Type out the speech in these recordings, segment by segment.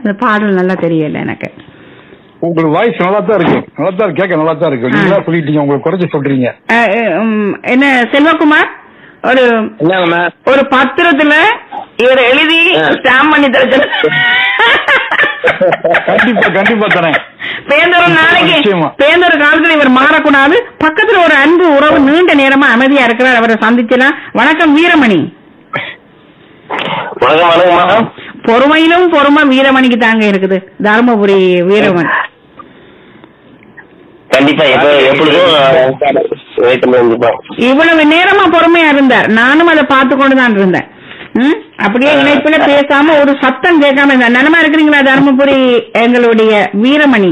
அந்த பாடல் நல்லா தெரியல எனக்கு உங்களுக்கு வாய்ஸ் நல்லா தான் இருக்கு நல்லா தான் இருக்கு கேட்க நல்லா தான் இருக்கு நீங்களா சொல்லிட்டீங்க உங்களுக்கு குறைச்சு சொல்றீங்க அஹ், அஹ், உம், என்ன செல்வகுமார் ஒரு என்னங்கம்மா ஒரு பத்திரத்துல இவரை எழுதி ஸ்டாம்ப் பண்ணி தர சொல்லு. கண்டிப்பா கண்டிப்பா தரேன் பேந்தொரு நாளைக்கு நிச்சயமா. பேந்தொரு காலத்துல இவர் மாறக்கூடாது பக்கத்துல ஒரு அன்பு உறவு நீண்ட நேரமா அமைதியா இருக்கிறார் அவரை சந்திச்சலாம் வணக்கம் வீரமணி வணக்கம் வணக்கம்மா பொறுமையிலும் பொறுமை வீரமணிக்கு தாங்க இருக்குது தருமபுரி வீரமணி கண்டிப்பா எப்ப எப்பொழுதும் வெயிட் பண்ணி வந்துப்போம் இவ்வளவு நேரமா பொறுமையா இருந்தார் நானும் அதை பார்த்து கொண்டுதான் இருந்தேன் ம்? அப்படியே இணைப்புல பேசாம ஒரு சத்தம் கேட்காம இருந்தார் நலமா இருக்கிறீங்களா தருமபுரி எங்களுடைய வீரமணி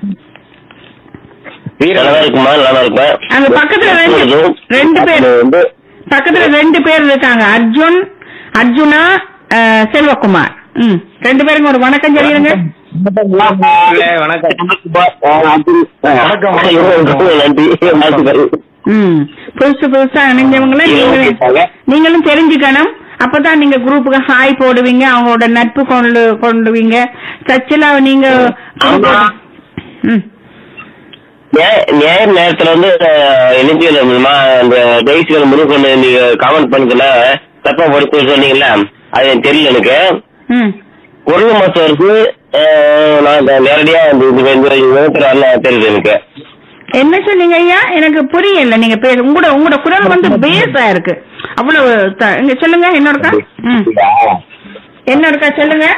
நல்லா இருக்குமா நல்லா இருக்குமா அங்க பக்கத்துல ரெண்டு ரெண்டு பேர் வந்து பக்கத்துல ரெண்டு பேர் இருக்காங்க அர்ஜுன் அர்ஜுனா அஹ், செல்வகுமார் ம் ரெண்டு பேருக்கும் ஒரு வணக்கம் சொல்லிடுங்க வணக்கம் நன்றி வாழ்த்துக்கள் ம் புதுசு புதுசா இணைஞ்சவங்கள நீங்களும் நீங்களும் தெரிஞ்சுக்கணும் அப்பதான் நீங்க குரூப்புக்கு ஹாய் போடுவீங்க அவங்களோட நட்பு கொண்டு கொண்டுவீங்க சர்ச்சில் நீங்க ஆமா. ம் ஞாய- ஞாயிறு நேரத்துல வந்து இணைப்பியல் மூலமா அந்த டெய்ஸிகள் முடிவு கொண்டு நீங்க காமெண்ட் பண்ணிக்கல தப்பா படிச்சு சொன்னீங்கல்ல அது எனக்கு தெரியல எனக்கு ம் குரல் மாஸ்டருக்கு நான் இந்த நேரடியா இந்த இந்த இந்த விதத்துல வரல தெரியுது எனக்கு என்ன சொன்னீங்க ஐயா எனக்கு புரியல நீங்க பேர் உங்களோட உங்களோட குரல் வந்து பேஸா இருக்கு அவ்வளவு த- இங்க சொல்லுங்க என்னோடக்கா ம் என்னோடக்கா சொல்லுங்க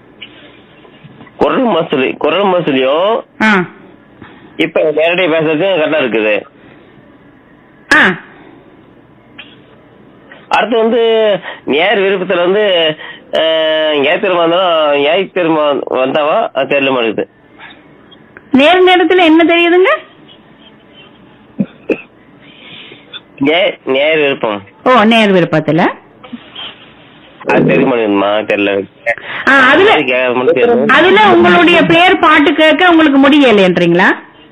குரல் மாஸ்டர் குரல் மாஸ்டரையும் ஆ இப்ப நேரடியா பேசுறதுக்கும் கரெக்டா இருக்குது ஆ அடுத்து வந்து நேர் விருப்பத்துல வந்து ஞாயிற்றுக்கிழமை வந்தாலும் ஞாயிற்றுக்கிழமை வந்தாவா அது தெரியல மாட்டேங்குது நேர் நேரத்துல என்ன தெரியுதுங்க நே- நேர் விருப்பம் ஓ நேர் விருப்பத்துல அது தெரிய மாட்டேங்குதுமா தெரியல ஆ, அதுல கேட்க மட்டும் தெரியும். அதுல உங்களுடைய பேர் பாட்டு கேட்க உங்களுக்கு முடியலைன்றீங்களா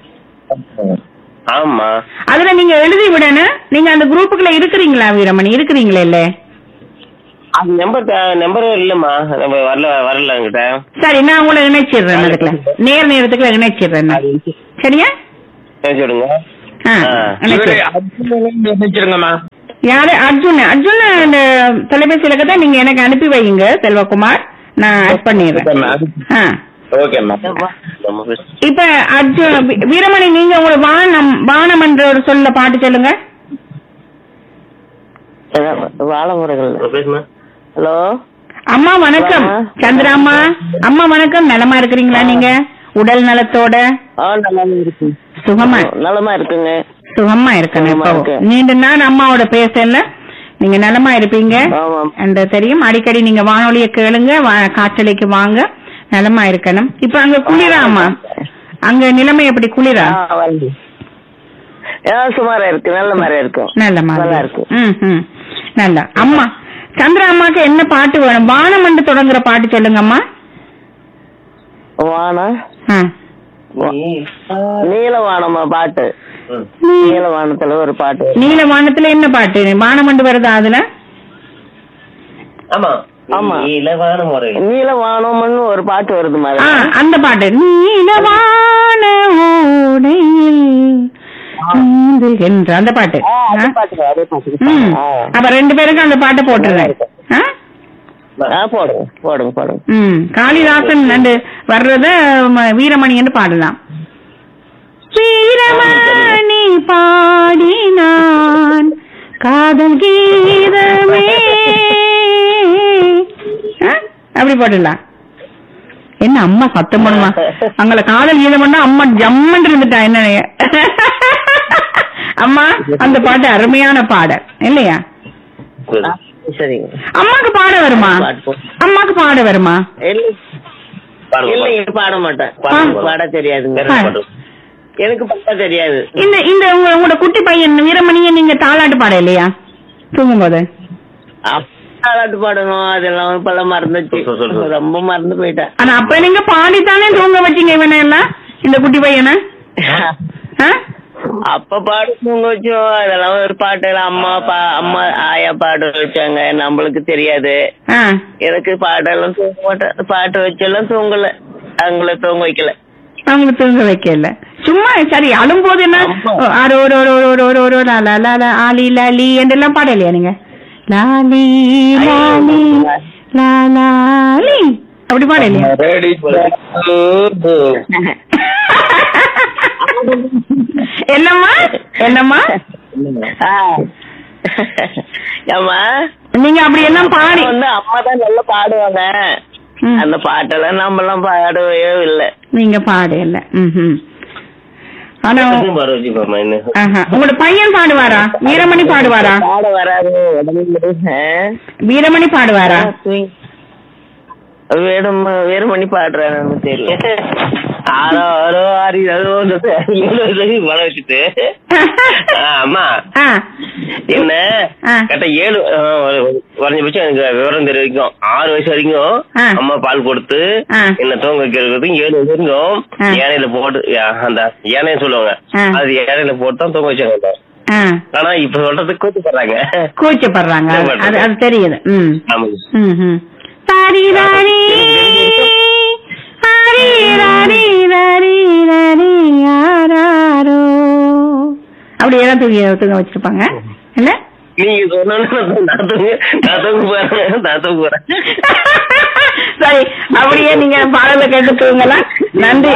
ஆமா அதுல நீங்க எழுதி விடணும் நீங்க அந்த குரூப்புக்குள்ள இருக்கிறீங்களா வீரமணி இருக்கிறீங்களே இல்ல அது நம்பர் நம்பர் இல்லம்மா நம்ம வரல வரல என்கிட்ட சரி நான் உங்களை இணைச்சிடுறேன் அதுக்குள்ள நேர் நேரத்துக்குள்ள இணைச்சிடுறேன் நான். சரியா பேசி விடுங்க ஆ, ஆ. இணைச்சிடுறேன். நினைச்சிருங்கம்மா யாரு அர்ஜுன் அர்ஜுன் அந்த தொலைபேசி இலக்கத்தை நீங்க எனக்கு அனுப்பி வைங்க செல்வகுமார் நான் ஆட் பண்ணிடுறேன் ஆ. ஓகேம்மா இப்ப அர்ஜுன் வீ- வீரமணி நீங்க உங்க வானம் வானம் என்ற ஒரு சொல்ல பாட்டு சொல்லுங்க வாழமுறைகள் பேசுமா ஹலோ அம்மா வணக்கம் ஆமா. சந்திராம்மா அம்மா வணக்கம் நலமா இருக்கிறீங்களா நீங்க உடல் நலத்தோட ஆ நல்லா இருக்கு சுகமா நலமா இருக்குங்க சுகமா இருக்கணும் சுகமா இப்போ இருக்கேன். நீண்ட நாள் அம்மாவோட பேசல நீங்க நலமா இருப்பீங்க ஆமாம் அந்த தெரியும் அடிக்கடி நீங்க வானொலிய கேளுங்க வா- காற்றலைக்கு வாங்க நலமா இருக்கணும் இப்ப அங்க குளிரா அம்மா அங்க நிலைமை எப்படி குளிரா ஆ, வந்து. ஆ, சுமாரா இருக்கு நல்ல மாதிரி இருக்கும் நல்ல மாதிரி நல்லா இருக்கு ம் ம் நல்லா அம்மா சந்திரா அம்மாக்கு என்ன பாட்டு வேணும் வானம் தொடங்குற பாட்டு சொல்லுங்கம்மா வானா ஆ. நீலவானமா பாட்டு நீலவானத்துல ஒரு பாட்டு நீல வானத்துல என்ன பாட்டு வானமண்டு வருதா அதுல ஆமா ஆமா. இலவான முறை நீலவானம்னு ஒரு பாட்டு வருது ஆ மாதிரி அந்த பாட்டு நீலவான ஓடையில் நீந்துகின்ற அந்த பாட்டு ஆ, அதே ஆ? பாட்டு அதே பாட்டு ம். ஆ. அப்ப ரெண்டு பேருக்கும் அந்த பாட்டை போட்டுருங்க ஆ? ஆ, போடுங்க போடுங்க போடுங்க ம் காளிதாசன் அந்த வர்றத ம, வீரமணி என்று பாடலாம் வீரமணி பாடினான் காதல் கீதமே ஆ? அப்படி போட்டுடலாம் என்ன அம்மா சத்தம் பண்ணுமா அங்களை காதல் கீதம் பண்ணா அம்மா ஜம்மன் இருந்துட்டா என்ன அம்மா அந்த பாட்டு அருமையான பாடல் இல்லையா ஆ, சரிங்க அம்மாக்கு பாட வருமா பாட்டு போ. அம்மாக்கு பாட வருமா இல்ல பாடுங்க, இல்லைங்க பாட மாட்டேன் பாடுங்க. பாட தெரியாதுங்க பாடு. எனக்கு பாட தெரியாது இந்த இந்த உங்க உங்களோட குட்டி பையன் வீரமணிய நீங்க தாலாட்டு பாட இல்லையா தூங்கும் போது பாட்டு பாடணும் அதெல்லாம் இப்பெல்லாம் மறந்துச்சு சொல்லு, சொல்லு, சொல்லு. ரொம்ப மறந்து போயிட்டேன் ஆனா அப்ப நீங்க பாடித்தானே தூங்க வச்சீங்க இவனை எல்லாம் இந்த குட்டி பையனை ஆ? அப்ப பாடு தூங்க வச்சோம் அதெல்லாம் ஒரு பாட்டு எல்லாம் அம்மா பா அம்மா ஆயா பாட வச்சாங்க நம்மளுக்கு தெரியாது ஆ எனக்கு பாட்டெல்லாம் தூங்க மாட்டேன் பாட்டு வச்செல்லாம் தூங்கல அவங்கள தூங்க வைக்கல அவங்களை தூங்க வைக்கல சும்மா சரி அழும்போது என்ன ஆமா. ஆரோ ஒரு ஒரு ஒரு ஒரு ஒரு ஒரு லா லா லா லா ஆலி லாலி என்றெல்லாம் பாடலையா நீங்க லாலி லாலி லா லாலி அப்படி பாடலையா என்னம்மா என்னம்மா ஆ. ஏம்மா நீங்க அப்படி எல்லாம் பாடி வந்து அம்மா தான் நல்லா பாடுவாங்க ம். அந்த பாட்டெல்லாம் நம்ம எல்லாம் பாடவே இல்லை நீங்க பாடல ம்ஹும். ஆனா வச்சுக்கோமா என்ன ஆஹா. உங்களோட பையன் பாடுவாரா வீரமணி பாடுவாரா பாட வராது உடம்புல ஆ? வீரமணி பாடுவாரா வேடம் வேறு பண்ணி பாடுறான்னு தெரியல ஆறோ ஆறோ ஆறு ஏழோ வள வச்சுட்டு ஆ, அம்மா ஆ. என்ன ஆ. கரெக்டா ஏழு ஆ, குறைஞ்சபட்சம் எனக்கு விவரம் தெரிய வரைக்கும் ஆறு வயசு வரைக்கும் ஆ. அம்மா பால் கொடுத்து ஆ. என்ன தூங்க வைக்கிறதுக்கு ஏழு வயசு வரைக்கும் ஆ. யானையில போட்டு யா- அந்த யானையை சொல்லுவாங்க ஆ. அது யானையில போட்டு தான் தூங்க வச்சாங்க ஆ. ஆனா இப்ப சொல்றதுக்கு கூச்சப்படுறாங்க கூச்சப்படுறாங்க அது- அது அது தெரியுது ம் ஆமாங்க ம், ம். சாரி ராரி ஹரி ராரி ராரி ராரி யாராரோ அப்படியே தான் தூங்கி தூங்க வச்சிருப்பாங்க இல்ல நீங்க சொன்ன நான் தூங்க நான் தூங்க போறேன் நான் தூங்க போறேன் சரி அப்படியே நீங்க பாடல கேட்டு தூங்கலாம் நன்றி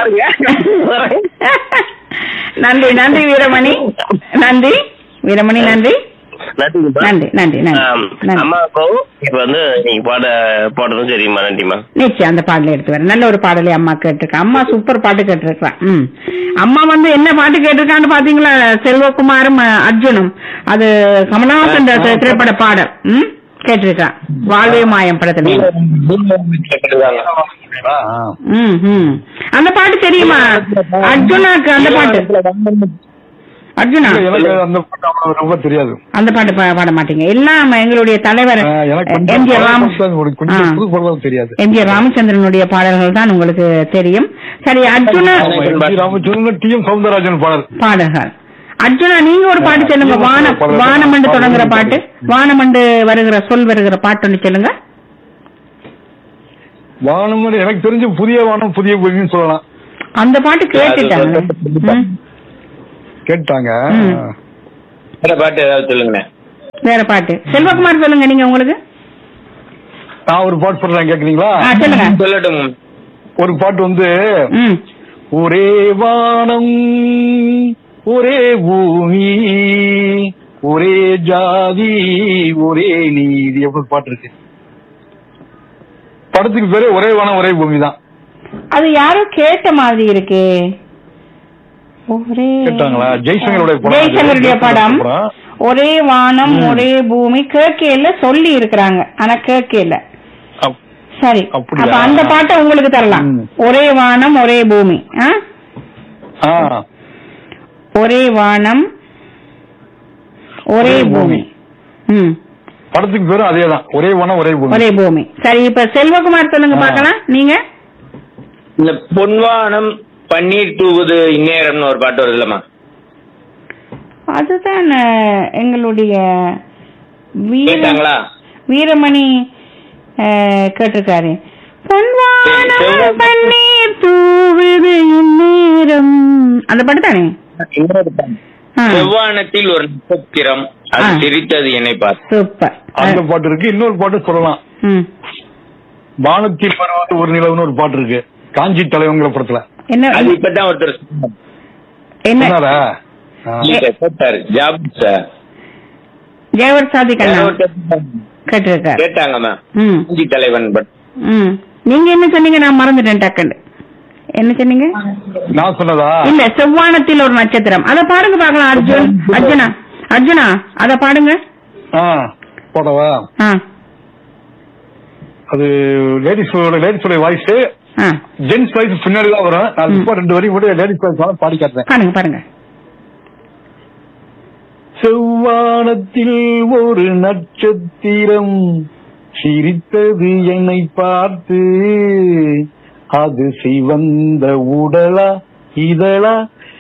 நன்றி நன்றி வீரமணி நன்றி வீரமணி நன்றி நன்றிங்கப்பா. நன்றி நன்றி ஆம். நன்றி நன்றி அம்மாவுக்கும் இப்ப வந்து நீங்க பாட பாடுறதும் சரிம்மா நன்றிம்மா நிச்சயம் அந்த பாடலை எடுத்து வரேன் நல்ல ஒரு பாடலை அம்மா கேட்டிருக்கா அம்மா சூப்பர் பாட்டு கேட்டிருக்கான் ம் அம்மா வந்து என்ன பாட்டு கேட்டிருக்கான்னு பாத்தீங்களா செல்வகுமாரும் அஹ், அர்ஜுனும் அது கமலஹாசன் தி- திரைப்பட பாடல் ம் கேட்டிருக்கான் வாழ்வே மாயம் படத்துல ஆ, ஆ. ம் ம் அந்த பாட்டு தெரியுமா அர்ஜுனாக்கு அந்த பாட்டு அர்ஜுனா இல்ல, எனக்கு அந்த பாட்டு அவ்வளவு ரொம்ப தெரியாது அந்த பாட்டு பா- பாட மாட்டீங்க எல்லாம் எங்களுடைய தலைவர் ஆ, எனக்கு கொஞ்சம் எம்ஜிஆர் ராம பழக்கம் ஒரு கொஞ்சம் புது படம் தெரியாது எம்ஜிஆர் ராமச்சந்திரனுடைய பாடல்கள் தான் உங்களுக்கு தெரியும் சரி அர்ஜுனா ராமச்சந்திரன் டி எம் சவுந்தரராஜன் பாடல் பாடல்கள் அர்ஜுனா நீங்க ஒரு பாட்டு சொல்லுங்க வானம் வானமண்டு தொடங்குற பாட்டு வானமண்டு வருகிற சொல் வருகிற பாட்டு ஒண்ணு சொல்லுங்க வானம் எனக்கு தெரிஞ்ச புதிய வானம் புதிய பூமின்னு சொல்லலாம் அந்த பாட்டு கேட்டுட்டாங்க ம், கேட்டாங்க ம். பாட்டு ஏதாவது சொல்லுங்கண்ணே வேற பாட்டு செல்வகுமார் சொல்லுங்க நீங்க உங்களுக்கு நான் ஒரு பாட்டு சொல்றேன் கேக்குறீங்களா ஆ, சொல்லுங்க சொல்லட்டும் ஒரு பாட்டு வந்து ம் ஒரே வானம் ஒரே பூமி ஒரே ஜாதி ஒரே நீதி எப்படி பாட்டு இருக்கு படத்துக்கு பேரு ஒரே வானம் ஒரே பூமி தான் அது யாரோ கேட்ட மாதிரி இருக்கே ஒரே கேட்டாங்களா ஜெய்சங்கருடைய படம் அது. ஜெய்சங்கருடைய படம் படம். ஒரே வானம் ஒரே பூமி கேட்கையில சொல்லி இருக்கிறாங்க ஆனா கேட்கையில அப்- சரி அப்படியா? அப்ப அந்த பாட்டை உங்களுக்கு தரலாம் ம். ஒரே வானம் ஒரே பூமி ஆ? ஆ ஒரே வானம் ஒரே ஒரே பூமி பூமி. ம் படத்துக்கு பேரும் அதே தான் ஒரே வானம் ஒரே பூமி ஒரே பூமி சரி இப்ப செல்வகுமார் சொல்லுங்க ஆ. பார்க்கலாம் நீங்க இந்த பொன்வானம் பன்னீர் தூவுது இந்நேரம்னு ஒரு பாட்டு வருது இல்லம்மா அதுதான் அஹ், எங்களுடைய வீர கேட்டாங்களா வீரமணி அஹ், கேட்டிருக்காரு பொன்வானம் செவ்வ- பன்னீர் தூவுது இந்நேரம் அந்த பாட்டு தானே இன்னொரு பாட்டு. ஆ, செவ்வானத்தில் ஒரு நட்சத்திரம் அது ஆ. சிரித்தது என்னை பார்த்து சூப்பர் அந்த பாட்டு இருக்கு இன்னொரு பாட்டு சொல்லலாம் ம். வானத்தில் பரவாத ஒரு நிலவுன்னு ஒரு பாட்டு இருக்கு காஞ்சி தலைவங்கிற படத்துல என்ன அது இப்பதான் ஒருத்தர் சொன்னார். என்ன சொன்னாரா ஆ. இல்ல, கேட்டாரு ஜாப் சார் ஜெயவர் சாதிக் வேற அண்ணா ஒருத்தர் சொன்னாங்க. கேட்டிருக்காரு கேட்டாங்க மேம் ம் காஞ்சி தலைவன் பட் ம் நீங்க என்ன சொன்னீங்க நான் மறந்துட்டேன் டக்குன்னு என்ன சொன்னீங்க நான் சொன்னதா இல்ல செவ்வானத்தில் ஒரு நட்சத்திரம் அத பாடுங்க பாக்கலாம் அர்ஜுன் அர்ஜுனா அர்ஜுனா அத பாடுங்க ஆ போடவா ஆ அது லேடிஸ் லேடிஸோட வாய்ஸ் ஆ ஜென்ஸ் வாய்ஸ் பின்னாடி தான் வரும் நான் இப்போ ரெண்டு வரையும் கூட லேடிஸ் வாய்ஸ் பாடி காட்டுறேன் பாருங்க பாருங்க செவ்வானத்தில் ஒரு நட்சத்திரம் சிரித்தது என்னை பார்த்து அது சிவந்த உடலா இதழா